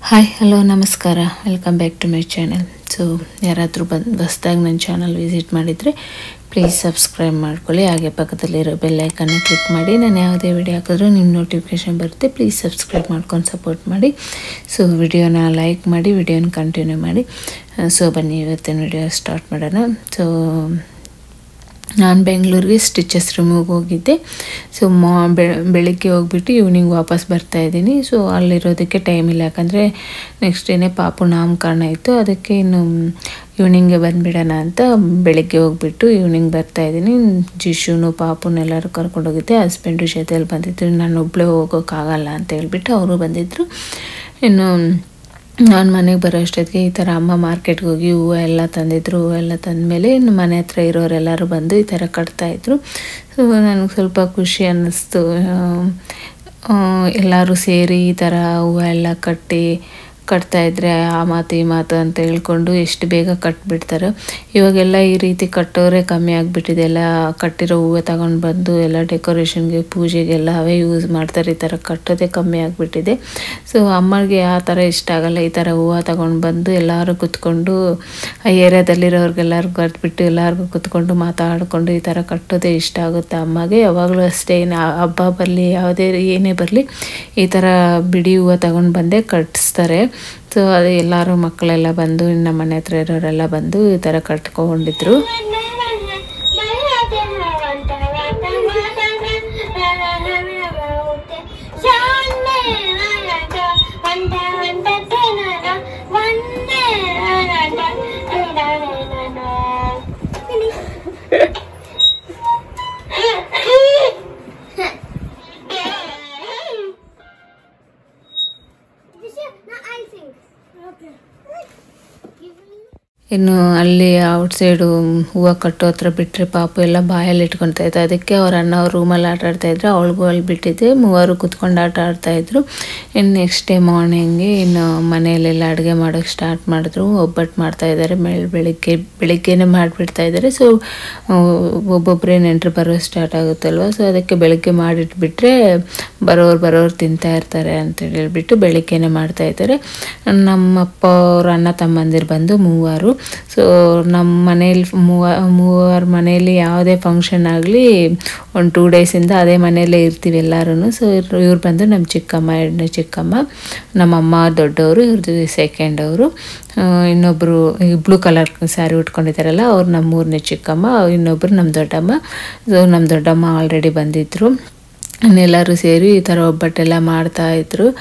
hi hello ನಮಸ್ಕಾರ welcome back to my channel so ಯಾರಾದರೂ ಬಂದು ಹೊಸ್ದಾಗಿ ನನ್ನ ಚಾನಲ್ ವಿಸಿಟ್ ಮಾಡಿದರೆ ಪ್ಲೀಸ್ ಸಬ್ಸ್ಕ್ರೈಬ್ ಮಾಡ್ಕೊಳ್ಳಿ ಹಾಗೆ ಪಕ್ಕದಲ್ಲಿರೋ ಬೆಲ್ ಐಕನ್ನ ಕ್ಲಿಕ್ ಮಾಡಿ ನಾನು ಯಾವುದೇ ವಿಡಿಯೋ ಹಾಕಿದ್ರೂ ನಿಮ್ಮ ನೋಟಿಫಿಕೇಷನ್ ಬರುತ್ತೆ ಪ್ಲೀಸ್ ಸಬ್ಸ್ಕ್ರೈಬ್ ಮಾಡ್ಕೊಂಡು ಸಪೋರ್ಟ್ ಮಾಡಿ ಸೊ ವಿಡಿಯೋನ ಲೈಕ್ ಮಾಡಿ ವಿಡಿಯೋನ ಕಂಟಿನ್ಯೂ ಮಾಡಿ ಸೊ ಬನ್ನಿ ಇವತ್ತಿನ ವಿಡಿಯೋ ಸ್ಟಾರ್ಟ್ ಮಾಡೋಣ ಸೊ ನಾನು ಬೆಂಗಳೂರಿಗೆ ಸ್ಟಿಚಸ್ ರೂಮಿಗೆ ಹೋಗಿದ್ದೆ ಸೊ ಮಾ ಬೆಳಿಗ್ಗೆ ಹೋಗ್ಬಿಟ್ಟು ಈವ್ನಿಂಗ್ ವಾಪಸ್ ಬರ್ತಾ ಇದ್ದೀನಿ ಸೊ ಅಲ್ಲಿರೋದಕ್ಕೆ ಟೈಮ್ ಇಲ್ಲ ಯಾಕಂದರೆ ನೆಕ್ಸ್ಟ್ ಡೇನೇ ಪಾಪು ನಾಮಕರಣ ಇತ್ತು ಅದಕ್ಕೆ ಇನ್ನು ಈವ್ನಿಂಗ್ಗೆ ಬಂದುಬಿಡೋಣ ಅಂತ ಬೆಳಿಗ್ಗೆ ಹೋಗ್ಬಿಟ್ಟು ಈವ್ನಿಂಗ್ ಬರ್ತಾ ಇದ್ದೀನಿ ಜಿಶುನು ಪಾಪುನೆಲ್ಲರೂ ಕರ್ಕೊಂಡು ಹೋಗಿದ್ದೆ ಹಸ್ಬೆಂಡು ಜೊತೆಯಲ್ಲಿ ಬಂದಿದ್ರು ನಾನು ಒಬ್ಬಳೇ ಹೋಗೋಕ್ಕಾಗಲ್ಲ ಅಂತ ಹೇಳ್ಬಿಟ್ಟು ಅವರು ಬಂದಿದ್ದರು ಇನ್ನು ನಾನು ಮನೆಗೆ ಬರೋ ಅಷ್ಟೊತ್ತಿಗೆ ಈ ಥರ ಅಮ್ಮ ಮಾರ್ಕೆಟ್ಗೆ ಹೋಗಿ ಹೂವು ಎಲ್ಲ ತಂದಿದ್ರು ಹೂವು ಎಲ್ಲ ತಂದಮೇಲೆ ಇನ್ನು ಮನೆ ಹತ್ರ ಇರೋರೆಲ್ಲರೂ ಬಂದು ಈ ಥರ ಕಟ್ತಾಯಿದ್ರು ಸೊ ನನಗೆ ಸ್ವಲ್ಪ ಖುಷಿ ಅನ್ನಿಸ್ತು ಎಲ್ಲರೂ ಸೇರಿ ಈ ಥರ ಹೂವು ಎಲ್ಲ ಕಟ್ಟಿ ಕಟ್ತಾಯಿದ್ರೆ ಆ ಮಾತು ಈ ಮಾತು ಅಂತ ಹೇಳ್ಕೊಂಡು ಎಷ್ಟು ಬೇಗ ಕಟ್ಬಿಡ್ತಾರೆ ಇವಾಗೆಲ್ಲ ಈ ರೀತಿ ಕಟ್ಟೋರೆ ಕಮ್ಮಿ ಆಗಿಬಿಟ್ಟಿದೆ ಎಲ್ಲ ಕಟ್ಟಿರೋ ಹೂವು ತಗೊಂಡು ಬಂದು ಎಲ್ಲ ಡೆಕೋರೇಷನ್ಗೆ ಪೂಜೆಗೆಲ್ಲ ಅವೇ ಯೂಸ್ ಮಾಡ್ತಾರೆ ಈ ಥರ ಕಟ್ಟೋದೇ ಕಮ್ಮಿ ಆಗಿಬಿಟ್ಟಿದೆ ಸೊ ಅಮ್ಮನಿಗೆ ಆ ಥರ ಇಷ್ಟ ಆಗಲ್ಲ ಈ ಥರ ಹೂವು ತಗೊಂಡು ಬಂದು ಎಲ್ಲರೂ ಕುತ್ಕೊಂಡು ಆ ಏರಿಯಾದಲ್ಲಿರೋರ್ಗೆಲ್ಲರಿಗೂ ಕಟ್ಬಿಟ್ಟು ಎಲ್ಲರಿಗೂ ಕುತ್ಕೊಂಡು ಮಾತಾಡಿಕೊಂಡು ಈ ಥರ ಕಟ್ಟೋದೇ ಇಷ್ಟ ಆಗುತ್ತೆ ಅಮ್ಮಗೆ ಯಾವಾಗಲೂ ಅಷ್ಟೇ ಹಬ್ಬ ಬರಲಿ ಯಾವುದೇ ಏನೇ ಬರಲಿ ಈ ಥರ ಬಿಡಿ ಹೂವು ತಗೊಂಡು ಬಂದೇ ಕಟ್ಟಿಸ್ತಾರೆ ಸೊ ಅದು ಎಲ್ಲರೂ ಮಕ್ಕಳೆಲ್ಲ ಬಂದು ನಮ್ಮ ಮನೆ ಹತ್ರ ಇರೋರೆಲ್ಲ ಬಂದು ಈ ಥರ ಕಟ್ಕೊಂಡಿದ್ರು ಇನ್ನು ಅಲ್ಲಿ ಔಟ್ ಸೈಡು ಹೂವು ಕಟ್ಟೋ ಹತ್ರ ಬಿಟ್ಟರೆ ಪಾಪು ಎಲ್ಲ ಬಾಯಲ್ಲಿ ಇಟ್ಕೊತಾ ಇತ್ತು ಅದಕ್ಕೆ ಅವ್ರ ಅಣ್ಣ ಅವ್ರು ರೂಮಲ್ಲಿ ಆಟ ಆಡ್ತಾಯಿದ್ರು ಅವಳಿಗೂ ಅಲ್ಲಿ ಬಿಟ್ಟಿದ್ದೆ ಮೂವರು ಕುತ್ಕೊಂಡು ಆಟ ಆಡ್ತಾಯಿದ್ರು ಇನ್ನು ನೆಕ್ಸ್ಟ್ ಡೇ ಮಾರ್ನಿಂಗ್ಗೆ ಇನ್ನು ಮನೆಯಲ್ಲೆಲ್ಲ ಅಡುಗೆ ಮಾಡೋಕ್ಕೆ ಸ್ಟಾರ್ಟ್ ಮಾಡಿದ್ರು ಒಬ್ಬಟ್ಟು ಮಾಡ್ತಾಯಿದ್ದಾರೆ ಮೇಲ್ ಬೆಳಿಗ್ಗೆ ಬೆಳಿಗ್ಗೆನೇ ಮಾಡಿಬಿಡ್ತಾ ಇದ್ದಾರೆ ಸೊ ಒಬ್ಬೊಬ್ಬರೇ ನೆಂಟರು ಬರೋ ಸ್ಟಾರ್ಟ್ ಆಗುತ್ತಲ್ವ ಸೊ ಅದಕ್ಕೆ ಬೆಳಗ್ಗೆ ಮಾಡಿಟ್ಬಿಟ್ರೆ ಬರೋರು ಬರೋರು ತಿಂತಾ ಇರ್ತಾರೆ ಅಂತ ಹೇಳ್ಬಿಟ್ಟು ಬೆಳಿಗ್ಗೆನೇ ಮಾಡ್ತಾಯಿದ್ದಾರೆ ನಮ್ಮಪ್ಪ ಅವ್ರ ಅಣ್ಣ ತಮ್ಮಂದಿರು ಬಂದು ಮೂವರು ಸೊ ನಮ್ಮ ಮನೇಲಿ ಮೂವ ಮೂವರ ಮನೆಯಲ್ಲಿ ಯಾವುದೇ ಫಂಕ್ಷನ್ ಆಗಲಿ ಒಂದು ಟೂ ಡೇಸಿಂದ ಅದೇ ಮನೆಯಲ್ಲೇ ಇರ್ತೀವಿ ಎಲ್ಲರೂ ಸೊ ಇವ್ರು ಬಂದು ನಮ್ಮ ಚಿಕ್ಕಮ್ಮ ಎರಡನೇ ಚಿಕ್ಕಮ್ಮ ನಮ್ಮಮ್ಮ ದೊಡ್ಡವರು ಇವ್ರದ್ದು ಸೆಕೆಂಡ್ ಅವರು ಇನ್ನೊಬ್ಬರು ಬ್ಲೂ ಕಲರ್ ಸ್ಯಾರಿ ಉಟ್ಕೊಂಡಿದ್ದಾರಲ್ಲ ಅವ್ರು ನಮ್ಮ ಮೂರನೇ ಚಿಕ್ಕಮ್ಮ ಇನ್ನೊಬ್ಬರು ನಮ್ಮ ದೊಡ್ಡಮ್ಮ ಸೊ ನಮ್ಮ ದೊಡ್ಡಮ್ಮ ಆಲ್ರೆಡಿ ಬಂದಿದ್ದರು ಎಲ್ಲರೂ ಸೇರಿ ಈ ಥರ ಒಬ್ಬಟ್ಟೆಲ್ಲ ಮಾಡ್ತಾಯಿದ್ರು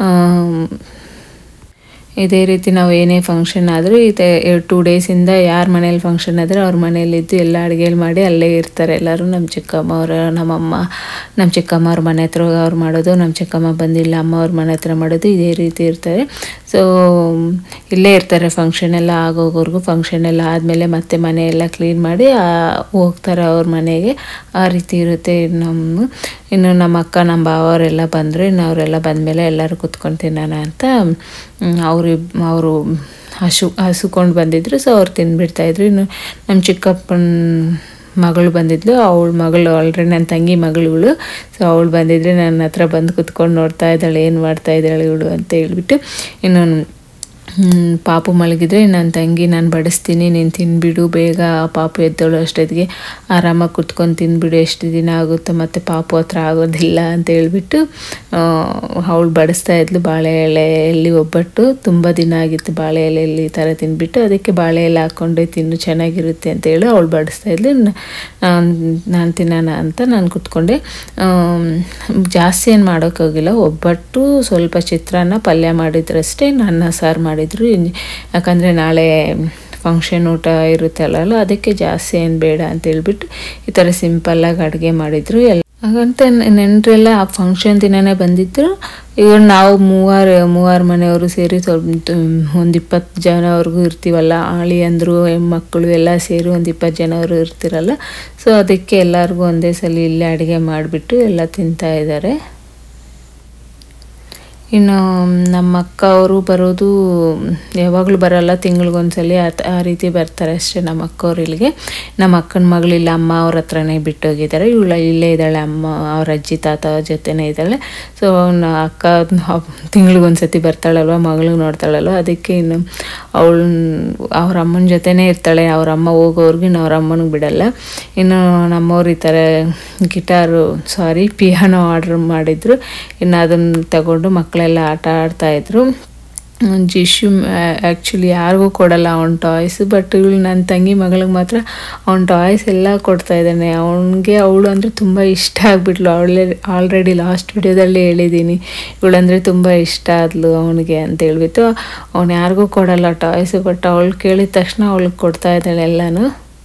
ಇದೇ ರೀತಿ ನಾವು ಏನೇ ಫಂಕ್ಷನ್ ಆದರೂ ಇದೆ ಟೂ ಡೇಸಿಂದ ಯಾರ ಮನೇಲಿ ಫಂಕ್ಷನ್ ಆದರೆ ಅವ್ರ ಮನೇಲಿದ್ದು ಎಲ್ಲ ಅಡುಗೆಲಿ ಮಾಡಿ ಅಲ್ಲೇ ಇರ್ತಾರೆ ಎಲ್ಲರೂ ನಮ್ಮ ಚಿಕ್ಕಮ್ಮ ಅವ್ರ ನಮ್ಮಮ್ಮ ನಮ್ಮ ಚಿಕ್ಕಮ್ಮ ಅವ್ರ ಮನೆ ಹತ್ರ ಅವ್ರು ಮಾಡೋದು ನಮ್ಮ ಚಿಕ್ಕಮ್ಮ ಬಂದಿಲ್ಲ ಅಮ್ಮ ಅವ್ರ ಮನೆ ಹತ್ರ ಮಾಡೋದು ಇದೇ ರೀತಿ ಇರ್ತಾರೆ ಸೊ ಇಲ್ಲೇ ಇರ್ತಾರೆ ಫಂಕ್ಷನ್ ಎಲ್ಲ ಆಗೋಗೋರ್ಗು ಫಂಕ್ಷನ್ ಎಲ್ಲ ಆದಮೇಲೆ ಮತ್ತೆ ಮನೆಯೆಲ್ಲ ಕ್ಲೀನ್ ಮಾಡಿ ಹೋಗ್ತಾರೆ ಅವ್ರ ಮನೆಗೆ ಆ ರೀತಿ ಇರುತ್ತೆ ನಮ್ಮ ಇನ್ನು ನಮ್ಮ ಅಕ್ಕ ನಮ್ಮ ಭಾವರೆಲ್ಲ ಬಂದರು ಇನ್ನು ಅವರೆಲ್ಲ ಬಂದಮೇಲೆ ಎಲ್ಲರೂ ಕುತ್ಕೊಂಡು ತಿನ್ನೋಣ ಅಂತ ಅವರು ಅವರು ಹಸು ಹಸುಕೊಂಡು ಬಂದಿದ್ರು ಸೊ ಅವ್ರು ತಿಂದ್ಬಿಡ್ತಾಯಿದ್ರು ಇನ್ನು ನಮ್ಮ ಚಿಕ್ಕಪ್ಪನ ಮಗಳು ಬಂದಿದ್ಲು ಅವಳ ಮಗಳು ಆಲ್ರೆಡಿ ನನ್ನ ತಂಗಿ ಮಗಳು ಸೊ ಅವಳು ಬಂದಿದ್ರೆ ನನ್ನ ಹತ್ರ ಬಂದು ಕುತ್ಕೊಂಡು ನೋಡ್ತಾ ಇದ್ದಾಳೆ ಏನು ಮಾಡ್ತಾ ಇದ್ದಾಳೆ ಇವಳು ಅಂತ ಹೇಳ್ಬಿಟ್ಟು ಇನ್ನು ಪಾಪು ಮಲಗಿದ್ರೆ ನನ್ನ ತಂಗಿ ನಾನು ಬಡಿಸ್ತೀನಿ ನೀನು ತಿನ್ಬಿಡು ಬೇಗ ಪಾಪು ಎದ್ದೋಳು ಅಷ್ಟೊತ್ತಿಗೆ ಆರಾಮಾಗಿ ಕುತ್ಕೊಂಡು ತಿನ್ಬಿಡು ಎಷ್ಟು ದಿನ ಆಗುತ್ತೋ ಮತ್ತು ಪಾಪು ಹತ್ರ ಆಗೋದಿಲ್ಲ ಅಂತ ಹೇಳ್ಬಿಟ್ಟು ಅವಳು ಬಡಿಸ್ತಾ ಇದ್ಲು ಬಾಳೆ ಎಲೆಯಲ್ಲಿ ಒಬ್ಬಟ್ಟು ತುಂಬ ದಿನ ಆಗಿತ್ತು ಬಾಳೆ ಎಲೆಯಲ್ಲಿ ಈ ಥರ ತಿಂದ್ಬಿಟ್ಟು ಅದಕ್ಕೆ ಬಾಳೆ ಎಲೆ ಹಾಕ್ಕೊಂಡೆ ತಿನ್ನು ಚೆನ್ನಾಗಿರುತ್ತೆ ಅಂತ ಹೇಳಿ ಅವಳು ಬಡಿಸ್ತಾ ಇದ್ಲು ನಾನು ತಿನ್ನೋಣ ಅಂತ ನಾನು ಕುತ್ಕೊಂಡೆ ಜಾಸ್ತಿ ಏನು ಮಾಡೋಕ್ಕೋಗಿಲ್ಲ ಒಬ್ಬಟ್ಟು ಸ್ವಲ್ಪ ಚಿತ್ರಾನ್ನ ಪಲ್ಯ ಮಾಡಿದ್ರಷ್ಟೇ ಅನ್ನ ಸಾರು ಮಾಡಿದ್ರು ಯಾಕಂದರೆ ನಾಳೆ ಫಂಕ್ಷನ್ ಊಟ ಇರುತ್ತಲ್ಲ ಅದಕ್ಕೆ ಜಾಸ್ತಿ ಏನು ಬೇಡ ಅಂತ ಹೇಳ್ಬಿಟ್ಟು ಈ ಥರ ಸಿಂಪಲ್ಲಾಗಿ ಅಡುಗೆ ಮಾಡಿದರು ಎಲ್ಲ ಹಾಗಂತ ನೆಂಟರೆಲ್ಲ ಆ ಫಂಕ್ಷನ್ ದಿನನೇ ಬಂದಿದ್ದರು ಈಗ ನಾವು ಮೂವಾರು ಮೂವಾರು ಮನೆಯವರು ಸೇರಿ ಸ್ವಲ್ಪ ಒಂದು ಇಪ್ಪತ್ತು ಜನವರೆಗೂ ಇರ್ತೀವಲ್ಲ ಆಳಿ ಅಂದರು ಹೆಣ್ಮಕ್ಳು ಎಲ್ಲ ಸೇರಿ ಒಂದು ಇಪ್ಪತ್ತು ಜನವರು ಇರ್ತಿರಲ್ಲ ಸೊ ಅದಕ್ಕೆ ಎಲ್ಲರಿಗೂ ಒಂದೇ ಸಲ ಇಲ್ಲೇ ಅಡುಗೆ ಮಾಡಿಬಿಟ್ಟು ಎಲ್ಲ ತಿಂತಾ ಇದ್ದಾರೆ ಇನ್ನು ನಮ್ಮ ಅಕ್ಕ ಅವರು ಬರೋದು ಯಾವಾಗಲೂ ಬರಲ್ಲ ತಿಂಗಳಿಗೊಂದ್ಸಲಿ ಆ ತ- ಆ ರೀತಿ ಬರ್ತಾರೆ ಅಷ್ಟೇ ನಮ್ಮ ಅಕ್ಕವ್ರು ಇಲ್ಲಿಗೆ ನಮ್ಮ ಅಕ್ಕನ ಮಗಳು ಇಲ್ಲ ಅಮ್ಮ ಅವ್ರ ಹತ್ರನೇ ಬಿಟ್ಟೋಗಿದ್ದಾರೆ ಇವಳು ಇಲ್ಲೇ ಇದ್ದಾಳೆ ಅಮ್ಮ ಅವ್ರ ಅಜ್ಜಿ ತಾತ ಜೊತೆನೇ ಇದ್ದಾಳೆ ಸೊ ಅಕ್ಕ ತಿಂಗಳಿಗೊಂದ್ಸತಿ ಬರ್ತಾಳಲ್ವ ಮಗಳಿಗೆ ನೋಡ್ತಾಳಲ್ವ ಅದಕ್ಕೆ ಇನ್ನು ಅವಳು ಅವ್ರ ಅಮ್ಮನ ಜೊತೆನೇ ಇರ್ತಾಳೆ ಅವ್ರ ಅಮ್ಮ ಹೋಗೋವ್ರಿಗೆ ಇನ್ನು ಅವ್ರ ಅಮ್ಮನಿಗೆ ಬಿಡಲ್ಲ ಇನ್ನು ನಮ್ಮವ್ರು ಈ ಥರ ಗಿಟಾರು ಸಾರಿ ಪಿಯಾನೋ ಆರ್ಡ್ರ್ ಮಾಡಿದ್ರು ಇನ್ನು ಅದನ್ನು ತಗೊಂಡು ಮಕ್ಕಳೆಲ್ಲ ಆಟ ಆಡ್ತಾ ಇದ್ರು ಜಿಶು ಆ್ಯಕ್ಚುಲಿ ಯಾರಿಗೂ ಕೊಡಲ್ಲ ಅವ್ನ ಟಾಯ್ಸ್ ಬಟ್ ಇವಳು ನನ್ನ ತಂಗಿ ಮಗಳಿಗೆ ಮಾತ್ರ ಅವ್ನ ಟಾಯ್ಸ್ ಎಲ್ಲ ಕೊಡ್ತಾ ಇದ್ದಾನೆ ಅವನಿಗೆ ಅವಳು ಅಂದರೆ ತುಂಬ ಇಷ್ಟ ಆಗಿಬಿಟ್ಲು ಅವಳೇ ಆಲ್ರೆಡಿ ಲಾಸ್ಟ್ ವಿಡಿಯೋದಲ್ಲಿ ಹೇಳಿದ್ದೀನಿ ಇವಳಂದರೆ ತುಂಬ ಇಷ್ಟ ಆದ್ಲು ಅವನಿಗೆ ಅಂತ ಹೇಳ್ಬಿಟ್ಟು ಅವ್ನು ಯಾರಿಗೂ ಕೊಡಲ್ಲ ಟಾಯ್ಸ್ ಬಟ್ ಅವಳು ಕೇಳಿದ ತಕ್ಷಣ ಅವಳಿಗೆ ಕೊಡ್ತಾ ಇದ್ದಾಳೆ ಎಲ್ಲನೂ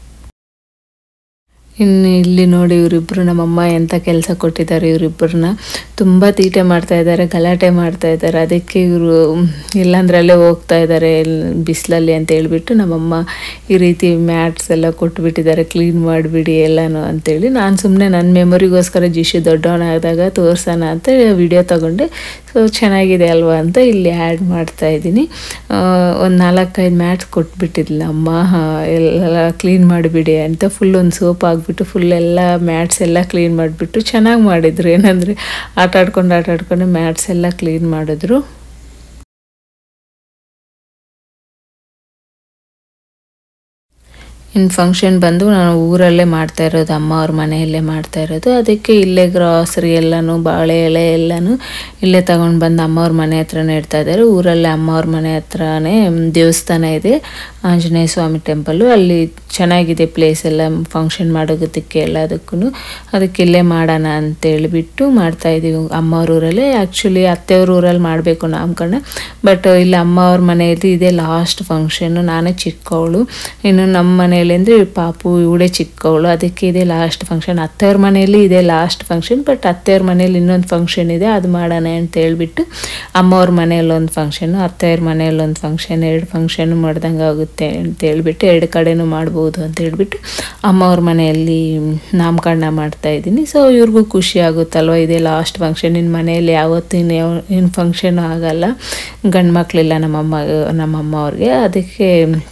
ಇನ್ನು ಇಲ್ಲಿ ನೋಡಿ ಇವರಿಬ್ಬರು ನಮ್ಮಮ್ಮ ಎಂಥ ಕೆಲಸ ಕೊಟ್ಟಿದ್ದಾರೆ ಇವರಿಬ್ಬರನ್ನ ತುಂಬ ತೀಟೆ ಮಾಡ್ತಾ ಇದ್ದಾರೆ ಗಲಾಟೆ ಮಾಡ್ತಾ ಇದ್ದಾರೆ ಅದಕ್ಕೆ ಇವರು ಇಲ್ಲಾಂದ್ರಲ್ಲೇ ಹೋಗ್ತಾ ಇದ್ದಾರೆ ಬಿಸಿಲಲ್ಲಿ ಅಂತ ಹೇಳ್ಬಿಟ್ಟು ನಮ್ಮಮ್ಮ ಈ ರೀತಿ ಮ್ಯಾಟ್ಸ್ ಎಲ್ಲ ಕೊಟ್ಬಿಟ್ಟಿದ್ದಾರೆ ಕ್ಲೀನ್ ಮಾಡಿಬಿಡಿ ಎಲ್ಲನೂ ಅಂತೇಳಿ ನಾನು ಸುಮ್ಮನೆ ನನ್ನ ಮೆಮೊರಿಗೋಸ್ಕರ ಜಿಶು ದೊಡ್ಡವನಾದಾಗ ತೋರ್ಸೋಣ ಅಂತ ವಿಡಿಯೋ ತಗೊಂಡೆ ಸೊ ಚೆನ್ನಾಗಿದೆ ಅಲ್ವಾ ಅಂತ ಇಲ್ಲಿ ಆ್ಯಡ್ ಮಾಡ್ತಾ ಇದ್ದೀನಿ ಒಂದು ನಾಲ್ಕೈದು ಮ್ಯಾಟ್ಸ್ ಕೊಟ್ಬಿಟ್ಟಿದ್ಲ ಅಮ್ಮ ಆ, ಎಲ್ಲ ಕ್ಲೀನ್ ಮಾಡಿಬಿಡಿ ಅಂತ ಫುಲ್ ಒಂದು ಸೋಪ್ ಆಗಿಬಿಟ್ಟು ಫುಲ್ ಎಲ್ಲ ಮ್ಯಾಟ್ಸ್ ಎಲ್ಲ ಕ್ಲೀನ್ ಮಾಡಿಬಿಟ್ಟು ಚೆನ್ನಾಗಿ ಮಾಡಿದ್ರು ಏನಂದರೆ ಆಟ ಆಡ್ಕೊಂಡು ಆಟ ಆಡ್ಕೊಂಡು ಮ್ಯಾಟ್ಸ್ ಎಲ್ಲ ಕ್ಲೀನ್ ಮಾಡಿದ್ರು ಇನ್ನು ಫಂಕ್ಷನ್ ಬಂದು ನಾನು ಊರಲ್ಲೇ ಮಾಡ್ತಾ ಇರೋದು ಅಮ್ಮ ಅವ್ರ ಮನೆಯಲ್ಲೇ ಮಾಡ್ತಾ ಇರೋದು ಅದಕ್ಕೆ ಇಲ್ಲೇ ಗ್ರಾಸರಿ ಎಲ್ಲನೂ ಬಾಳೆ ಎಲೆ ಎಲ್ಲನೂ ಇಲ್ಲೇ ತಗೊಂಡು ಬಂದು ಅಮ್ಮ ಅವ್ರ ಮನೆ ಹತ್ರನೇ ಇಡ್ತಾ ಇದ್ದಾರೆ ಊರಲ್ಲೇ ಅಮ್ಮ ಅವ್ರ ಮನೆ ಹತ್ರನೇ ದೇವಸ್ಥಾನ ಇದೆ ಆಂಜನೇಯ ಸ್ವಾಮಿ ಟೆಂಪಲ್ಲು ಅಲ್ಲಿ ಚೆನ್ನಾಗಿದೆ ಪ್ಲೇಸ್ ಎಲ್ಲ ಫಂಕ್ಷನ್ ಮಾಡೋದಕ್ಕೆ ಎಲ್ಲದಕ್ಕೂ ಅದಕ್ಕೆ ಇಲ್ಲೇ ಮಾಡೋಣ ಅಂತೇಳಿಬಿಟ್ಟು ಮಾಡ್ತಾ ಇದ್ದೀವಿ ಅಮ್ಮ ಅವ್ರ ಊರಲ್ಲೇ ಆ್ಯಕ್ಚುಲಿ ಅತ್ತೆಯವ್ರ ಊರಲ್ಲಿ ಮಾಡಬೇಕು ನಾಮಕರಣ ಬಟ್ ಇಲ್ಲಿ ಅಮ್ಮ ಅವ್ರ ಮನೆಯಲ್ಲಿ ಇದೆ ಲಾಸ್ಟ್ ಫಂಕ್ಷನ್ನು ನಾನೇ ಚಿಕ್ಕವಳು ಇನ್ನು ನಮ್ಮ ಮನೆಯಲ್ಲಿ ಅಂದರೆ ಪಾಪು ಇವಳೇ ಚಿಕ್ಕವಳು ಅದಕ್ಕೆ ಇದೆ ಲಾಸ್ಟ್ ಫಂಕ್ಷನ್ ಅತ್ತೆಯವ್ರ ಮನೆಯಲ್ಲಿ ಇದೆ ಲಾಸ್ಟ್ ಫಂಕ್ಷನ್ ಬಟ್ ಅತ್ತೆಯವ್ರ ಮನೇಲಿ ಇನ್ನೊಂದು ಫಂಕ್ಷನ್ ಇದೆ ಅದು ಮಾಡೋಣ ಅಂತ ಹೇಳ್ಬಿಟ್ಟು ಅಮ್ಮವ್ರ ಮನೆಯಲ್ಲಿ ಒಂದು ಫಂಕ್ಷನ್ನು ಅತ್ತೆಯವ್ರ ಮನೆಯಲ್ಲಿ ಒಂದು ಫಂಕ್ಷನ್ ಎರಡು ಫಂಕ್ಷನ್ ಮಾಡ್ದಂಗೆ ಆಗುತ್ತೆ ಅಂತ ಹೇಳ್ಬಿಟ್ಟು ಎರಡು ಕಡೆನೂ ಮಾಡ್ಬೋದು ಅಂತ ಹೇಳ್ಬಿಟ್ಟು ಅಮ್ಮವ್ರ ಮನೆಯಲ್ಲಿ ನಾಮಕರಣ ಮಾಡ್ತಾ ಇದ್ದೀನಿ ಸೊ ಇವ್ರಿಗೂ ಖುಷಿ ಆಗುತ್ತಲ್ವ ಇದೇ ಲಾಸ್ಟ್ ಫಂಕ್ಷನ್ ಇನ್ನು ಮನೆಯಲ್ಲಿ ಯಾವತ್ತೂ ಇನ್ನು ಯಾವ ಇನ್ನು ಫಂಕ್ಷನ್ ಆಗಲ್ಲ ಗಂಡು ಮಕ್ಕಳಿಲ್ಲ ನಮ್ಮಮ್ಮ ನಮ್ಮಮ್ಮ ಅವ್ರಿಗೆ ಅದಕ್ಕೆ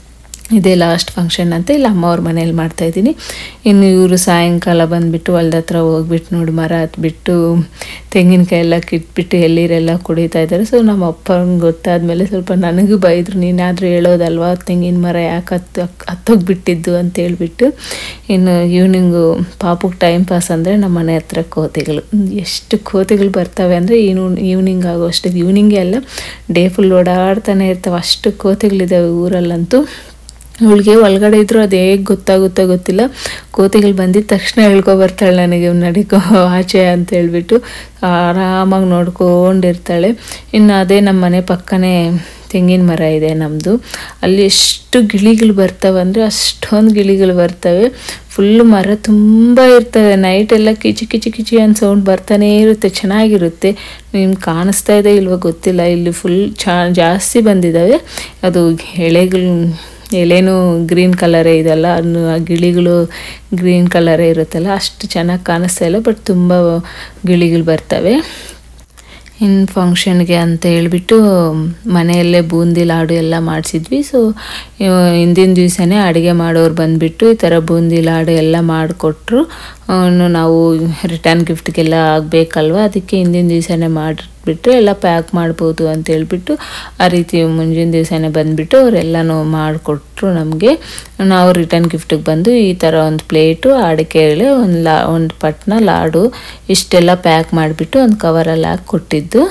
ಇದೇ ಲಾಸ್ಟ್ ಫಂಕ್ಷನ್ ಅಂತ ಇಲ್ಲಿ ಅಮ್ಮ ಅವ್ರ ಮನೇಲಿ ಮಾಡ್ತಾ ಇದ್ದೀನಿ ಇನ್ನು ಇವರು ಸಾಯಂಕಾಲ ಬಂದುಬಿಟ್ಟು ಹೊಲ್ದ ಹತ್ರ ಹೋಗ್ಬಿಟ್ಟು ನೋಡಿ ಮರ ಹತ್ಬಿಟ್ಟು ತೆಂಗಿನಕಾಯಿ ಎಲ್ಲ ಕಿಟ್ಬಿಟ್ಟು ಎಳ್ಳೀರೆಲ್ಲ ಕುಡಿತಾ ಇದ್ದಾರೆ ಸೊ ನಮ್ಮ ಅಪ್ಪಂಗೆ ಗೊತ್ತಾದ್ಮೇಲೆ ಸ್ವಲ್ಪ ನನಗೂ ಬೈದರು ನೀನಾದರೂ ಹೇಳೋದಲ್ವಾ ತೆಂಗಿನ ಮರ ಯಾಕೆ ಹತ್ತು ಹತ್ತೋಗ್ಬಿಟ್ಟಿದ್ದು ಅಂತ ಹೇಳ್ಬಿಟ್ಟು ಇನ್ನು ಈವ್ನಿಂಗು ಪಾಪುಗೆ ಟೈಮ್ ಪಾಸ್ ಅಂದರೆ ನಮ್ಮ ಮನೆ ಹತ್ರ ಕೋತಿಗಳು ಎಷ್ಟು ಕೋತಿಗಳು ಬರ್ತವೆ ಅಂದರೆ ಈನು ಈವ್ನಿಂಗ್ ಆಗೋಷ್ಟು ಈವ್ನಿಂಗೇ ಅಲ್ಲ ಡೇ ಫುಲ್ ಓಡಾಡ್ತಾನೆ ಇರ್ತವೆ ಅಷ್ಟು ಕೋತಿಗಳಿದ್ದಾವೆ ಊರಲ್ಲಂತೂ ಇವಳಿಗೆ ಒಳಗಡೆ ಇದ್ರು ಅದು ಹೇಗೆ ಗೊತ್ತಾಗುತ್ತೋ ಗೊತ್ತಿಲ್ಲ ಕೋತಿಗಳು ಬಂದಿದ ತಕ್ಷಣ ಹೇಳ್ಕೊ ಬರ್ತಾಳೆ ನನಗೆ ನಡಿಕೋ ಆಚೆ ಅಂತ ಹೇಳ್ಬಿಟ್ಟು ಆರಾಮಾಗಿ ನೋಡ್ಕೊಂಡಿರ್ತಾಳೆ ಇನ್ನು ಅದೇ ನಮ್ಮ ಮನೆ ಪಕ್ಕನೇ ತೆಂಗಿನ ಮರ ಇದೆ ನಮ್ಮದು ಅಲ್ಲಿ ಎಷ್ಟು ಗಿಳಿಗಳು ಬರ್ತವೆ ಅಂದರೆ ಅಷ್ಟೊಂದು ಗಿಳಿಗಳು ಬರ್ತವೆ ಫುಲ್ ಮರ ತುಂಬ ಇರ್ತವೆ ನೈಟ್ ಎಲ್ಲ ಕಿಚಿ ಕಿಚಿ ಕಿಚಿ ಅಂತ ಸೌಂಡ್ ಬರ್ತಾನೇ ಇರುತ್ತೆ ಚೆನ್ನಾಗಿರುತ್ತೆ ನಿಮ್ಗೆ ಕಾಣಿಸ್ತಾ ಇದೆ ಇಲ್ವೋ ಗೊತ್ತಿಲ್ಲ ಇಲ್ಲಿ ಫುಲ್ ಚಾ ಜಾಸ್ತಿ ಬಂದಿದ್ದಾವೆ ಅದು ಎಳೆಗಳು ಎಲೆನೂ ಗ್ರೀನ್ ಕಲರೇ ಇದೆಲ್ಲ ಅನ್ನು ಆ ಗಿಳಿಗಳು ಗ್ರೀನ್ ಕಲರೇ ಇರುತ್ತಲ್ಲ ಅಷ್ಟು ಚೆನ್ನಾಗಿ ಕಾಣಿಸ್ತಾ ಇಲ್ಲ ಬಟ್ ತುಂಬ ಗಿಳಿಗಳು ಬರ್ತವೆ ಇನ್ನು ಫಂಕ್ಷನ್ಗೆ ಅಂತ ಹೇಳ್ಬಿಟ್ಟು ಮನೆಯಲ್ಲೇ ಬೂಂದಿ ಲಾಡು ಎಲ್ಲ ಮಾಡಿಸಿದ್ವಿ ಸೊ ಹಿಂದಿನ ದಿವಸನೇ ಅಡುಗೆ ಮಾಡೋರು ಬಂದುಬಿಟ್ಟು ಈ ಥರ ಬೂಂದಿ ಲಾಡು ಎಲ್ಲ ಮಾಡಿಕೊಟ್ರು ಇನ್ನು ನಾವು ರಿಟರ್ನ್ ಗಿಫ್ಟ್ಗೆಲ್ಲ ಆಗಬೇಕಲ್ವ ಅದಕ್ಕೆ ಹಿಂದಿನ ದಿವಸನೇ ಮಾಡಿಬಿಟ್ರೆ ಎಲ್ಲ ಪ್ಯಾಕ್ ಮಾಡ್ಬೋದು ಅಂತ ಹೇಳ್ಬಿಟ್ಟು ಆ ರೀತಿ ಮುಂಜಿನ ದಿವಸನೇ ಬಂದುಬಿಟ್ಟು ಅವರೆಲ್ಲನೂ ಮಾಡಿಕೊಟ್ರು ನಮಗೆ ನಾವು ರಿಟರ್ನ್ ಗಿಫ್ಟಿಗೆ ಬಂದು ಈ ಥರ ಒಂದು ಪ್ಲೇಟು ಅಡಿಕೆ ಎಳೆ ಒಂದು ಲಾ ಒಂದು ಪಟ್ನ ಲಾಡು ಇಷ್ಟೆಲ್ಲ ಪ್ಯಾಕ್ ಮಾಡಿಬಿಟ್ಟು ಒಂದು ಕವರಲ್ಲಿ ಹಾಕಿ ಕೊಟ್ಟಿದ್ದು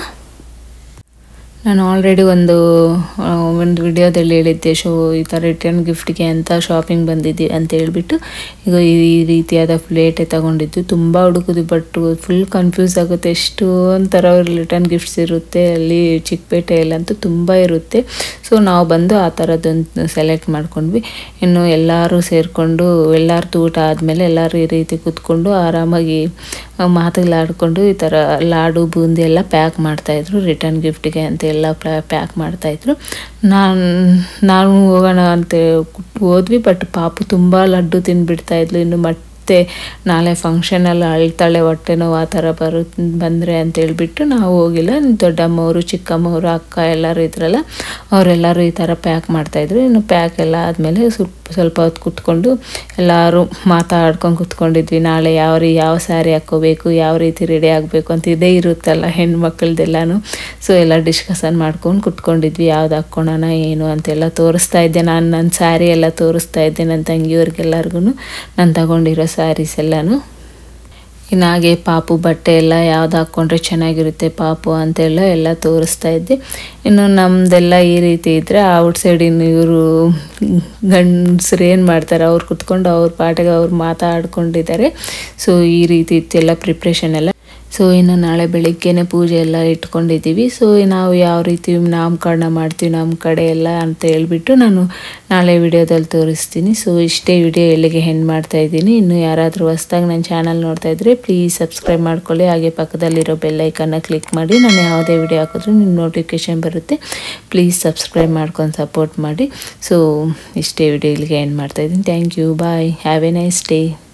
ನಾನು ಆಲ್ರೆಡಿ ಒಂದು ಆ, ಒಂದು ವಿಡಿಯೋದಲ್ಲಿ ಹೇಳಿದ್ದೆ ಶೋ ಈ ಥರ ರಿಟರ್ನ್ ಗಿಫ್ಟ್ಗೆ ಅಂತ ಶಾಪಿಂಗ್ ಬಂದಿದ್ದೆ ಅಂತ ಹೇಳ್ಬಿಟ್ಟು ಈಗ ಈ ರೀತಿಯಾದ ಪ್ಲೇಟೇ ತಗೊಂಡಿದ್ದು ತುಂಬ ಹುಡುಕುದು ಬಟ್ ಫುಲ್ ಕನ್ಫ್ಯೂಸ್ ಆಗುತ್ತೆ ಎಷ್ಟು ಒಂಥರ ರಿಟರ್ನ್ ಗಿಫ್ಟ್ಸ್ ಇರುತ್ತೆ ಅಲ್ಲಿ ಚಿಕ್ಕಪೇಟೆಯಲ್ಲಂತೂ ತುಂಬ ಇರುತ್ತೆ ಸೊ ನಾವು ಬಂದು ಆ ಥರದ್ದೊಂದು ಸೆಲೆಕ್ಟ್ ಮಾಡ್ಕೊಂಡ್ವಿ ಇನ್ನು ಎಲ್ಲರೂ ಸೇರಿಕೊಂಡು ಎಲ್ಲರದ್ದು ಊಟ ಆದಮೇಲೆ ಎಲ್ಲರೂ ಈ ರೀತಿ ಕೂತ್ಕೊಂಡು ಆರಾಮಾಗಿ ಮಾತುಗಳಾಡ್ಕೊಂಡು ಈ ಥರ ಲಾಡು ಬೂಂದಿ ಎಲ್ಲ ಪ್ಯಾಕ್ ಮಾಡ್ತಾಯಿದ್ರು ರಿಟರ್ನ್ ಗಿಫ್ಟಿಗೆ ಅಂತ ಎಲ್ಲ ಪ್ಯಾಕ್ ಮಾಡ್ತಾಯಿದ್ರು ನಾನು ನಾನು ಹೋಗೋಣ ಅಂತ ಹೋದ್ವಿ ಬಟ್ ಪಾಪು ತುಂಬ ಲಡ್ಡು ತಿಂದ್ಬಿಡ್ತಾ ಇದ್ಲು ಇನ್ನು ಮಟ್ ಮತ್ತೆ ನಾಳೆ ಫಂಕ್ಷನಲ್ಲಿ ಅಳ್ತಾಳೆ ಹೊಟ್ಟೆ ನೋವು ಆ ಥರ ಬರು ಬಂದರೆ ಅಂತೇಳ್ಬಿಟ್ಟು ನಾವು ಹೋಗಿಲ್ಲ ದೊಡ್ಡಮ್ಮವರು ಚಿಕ್ಕಮ್ಮವರು ಅಕ್ಕ ಎಲ್ಲರೂ ಇದ್ರಲ್ಲ ಅವರೆಲ್ಲರೂ ಈ ಥರ ಪ್ಯಾಕ್ ಮಾಡ್ತಾಯಿದ್ರು ಇನ್ನು ಪ್ಯಾಕ್ ಎಲ್ಲ ಆದಮೇಲೆ ಸ್ವಲ್ಪ ಸ್ವಲ್ಪ ಹೊತ್ತು ಕುತ್ಕೊಂಡು ಎಲ್ಲರೂ ಮಾತಾಡ್ಕೊಂಡು ಕುತ್ಕೊಂಡಿದ್ವಿ ನಾಳೆ ಯಾವ ರೀ ಯಾವ ಸ್ಯಾರಿ ಹಾಕ್ಕೋಬೇಕು ಯಾವ ರೀತಿ ರೆಡಿ ಆಗಬೇಕು ಅಂತ ಇದೇ ಇರುತ್ತಲ್ಲ ಹೆಣ್ಮಕ್ಳದ್ದೆಲ್ಲನೂ ಸೊ ಎಲ್ಲ ಡಿಸ್ಕಷನ್ ಮಾಡ್ಕೊಂಡು ಕುತ್ಕೊಂಡಿದ್ವಿ ಯಾವ್ದು ಹಾಕ್ಕೊಳೋಣ ಏನು ಅಂತೆಲ್ಲ ತೋರಿಸ್ತಾ ಇದ್ದೆ ನಾನು ನನ್ನ ಸ್ಯಾರಿ ಎಲ್ಲ ತೋರಿಸ್ತಾ ಇದ್ದೆ ನನ್ನ ತಂಗಿಯವ್ರಿಗೆಲ್ಲರಿಗೂ ನಾನು ತಗೊಂಡಿರೋ ಸ್ಯಾರೀಸ್ ಎಲ್ಲನೂ ಇನ್ನು ಹಾಗೆ ಪಾಪು ಬಟ್ಟೆ ಎಲ್ಲ ಯಾವ್ದು ಹಾಕ್ಕೊಂಡ್ರೆ ಚೆನ್ನಾಗಿರುತ್ತೆ ಪಾಪು ಅಂತೆಲ್ಲ ಎಲ್ಲ ತೋರಿಸ್ತಾ ಇದ್ದೆ ಇನ್ನು ನಮ್ಮದೆಲ್ಲ ಈ ರೀತಿ ಇದ್ದರೆ ಔಟ್ ಸೈಡಿನ ಇವರು ಗಂಡಸ್ರು ಏನು ಮಾಡ್ತಾರೆ ಅವ್ರು ಕುತ್ಕೊಂಡು ಅವ್ರ ಪಾಟಿಗೆ ಅವ್ರು ಮಾತಾಡ್ಕೊಂಡಿದ್ದಾರೆ ಸೊ ಈ ರೀತಿ ಇತ್ತೆಲ್ಲ ಪ್ರಿಪ್ರೇಷನ್ ಎಲ್ಲ ಸೊ ಇನ್ನು ನಾಳೆ ಬೆಳಿಗ್ಗೆನೆ ಪೂಜೆ ಎಲ್ಲ ಇಟ್ಕೊಂಡಿದ್ದೀವಿ ಸೊ ನಾವು ಯಾವ ರೀತಿ ನಾಮಕರಣ ಮಾಡ್ತೀವಿ ನಮ್ಮ ಕಡೆ ಎಲ್ಲ ಅಂತ ಹೇಳ್ಬಿಟ್ಟು ನಾನು ನಾಳೆ ವಿಡಿಯೋದಲ್ಲಿ ತೋರಿಸ್ತೀನಿ ಸೊ ಇಷ್ಟೇ ವಿಡಿಯೋ ಎಲ್ಲಿಗೆ ಹೆಣ್ಣು ಮಾಡ್ತಾ ಇದ್ದೀನಿ ಇನ್ನು ಯಾರಾದರೂ ಹೊಸ್ದಾಗಿ ನನ್ನ ಚಾನಲ್ ನೋಡ್ತಾ ಇದ್ದರೆ ಪ್ಲೀಸ್ ಸಬ್ಸ್ಕ್ರೈಬ್ ಮಾಡ್ಕೊಳ್ಳಿ ಹಾಗೆ ಪಕ್ಕದಲ್ಲಿರೋ ಬೆಲ್ಲೈಕನ್ನ ಕ್ಲಿಕ್ ಮಾಡಿ ನಾನು ಯಾವುದೇ ವಿಡಿಯೋ ಹಾಕಿದ್ರೂ ನಿಮ್ಮ ನೋಟಿಫಿಕೇಷನ್ ಬರುತ್ತೆ ಪ್ಲೀಸ್ ಸಬ್ಸ್ಕ್ರೈಬ್ ಮಾಡ್ಕೊಂಡು ಸಪೋರ್ಟ್ ಮಾಡಿ ಸೊ ಇಷ್ಟೇ ವಿಡಿಯೋ ಇಲ್ಲಿಗೆ ಎಂಡ್ ಮಾಡ್ತಾ ಇದ್ದೀನಿ thank you bye have a nice day